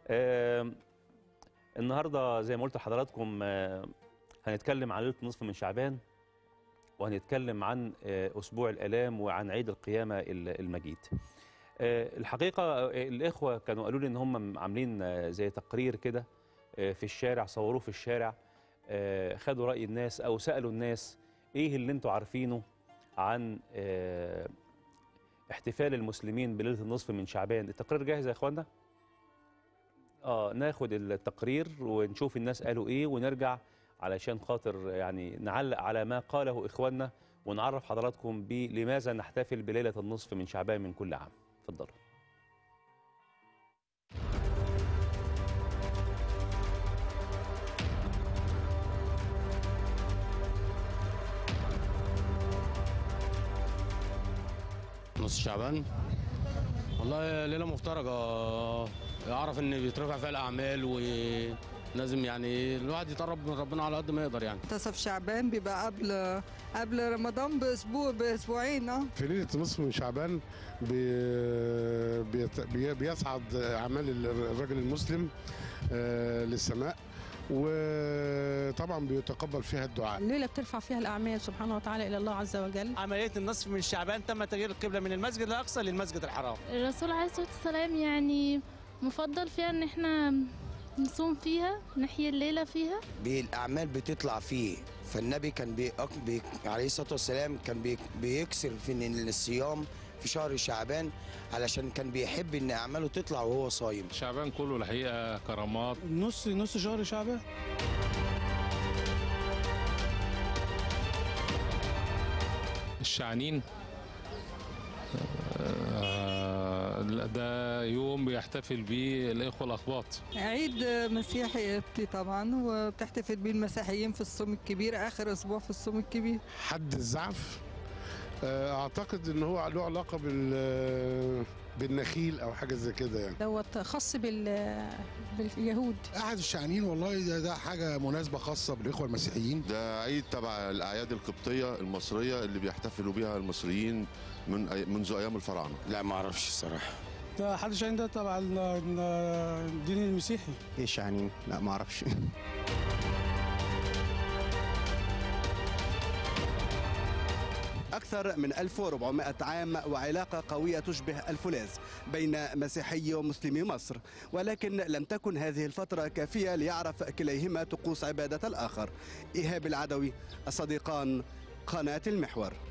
آه النهارده زي ما قلت لحضراتكم آه هنتكلم عن ليله نصف من شعبان وهنتكلم عن آه اسبوع الالام وعن عيد القيامه ال- المجيد. آه الحقيقه آه، الاخوه كانوا قالوا لي ان هم عاملين آه، زي تقرير كده آه، في الشارع صوروه في الشارع آه، خدوا راي الناس او سالوا الناس ايه اللي انتوا عارفينه عن آه، احتفال المسلمين بليله النصف من شعبان التقرير جاهز يا اخوانا اه ناخد التقرير ونشوف الناس قالوا ايه ونرجع علشان خاطر يعني نعلق على ما قاله اخواننا ونعرف حضراتكم بلماذا نحتفل بليله النصف من شعبان من كل عام اتفضلوا نص شعبان والله ليله مفترجه اعرف ان بيترفع فيها الاعمال ولازم يعني الواحد يتقرب من ربنا على قد ما يقدر يعني منتصف شعبان بيبقى قبل قبل رمضان باسبوع باسبوعين اه في ليله نصف من شعبان بي بيت- بي بيصعد اعمال الرجل المسلم آه، للسماء وطبعا بيتقبل فيها الدعاء الليلة بترفع فيها الأعمال سبحانه وتعالى إلى الله عز وجل عملية النصف من شعبان تم تغيير القبلة من المسجد الأقصى للمسجد الحرام الرسول عليه الصلاة والسلام يعني مفضل فيها ان احنا نصوم فيها نحيي الليلة فيها بالأعمال بتطلع فيه فالنبي كان بيأك... بي... عليه الصلاة والسلام كان بي... بيكسر في إن الصيام في شهر شعبان علشان كان بيحب إن أعماله تطلع وهو صايم شعبان كله الحقيقه كرامات نص نص شهر شعبان الشعنين آه، ده يوم بيحتفل بيه الاخوه الاخباط عيد مسيحي قبطي طبعا وبتحتفل بيه المسيحيين في الصوم الكبير اخر اسبوع في الصوم الكبير حد الزعف آه، اعتقد ان هو له علاقه بال بالنخيل او حاجه زي كده يعني دوت خاص بال باليهود احد الشعنين والله ده, ده حاجه مناسبه خاصه بالاخوه المسيحيين ده عيد تبع الأعياد القبطية المصرية اللي بيحتفلوا بيها المصريين من أي- منذ أيام الفراعنة لا ما أعرفش الصراحة ده حد شاهين ده تبع الدين المسيحي ايه الشعنين لا ما اعرفش أكثر من 1400 عام وعلاقة قوية تشبه الفولاذ بين مسيحي ومسلمي مصر ولكن لم تكن هذه الفترة كافية ليعرف كليهما طقوس عبادة الآخر إيهاب العدوي الصديقان قناة المحور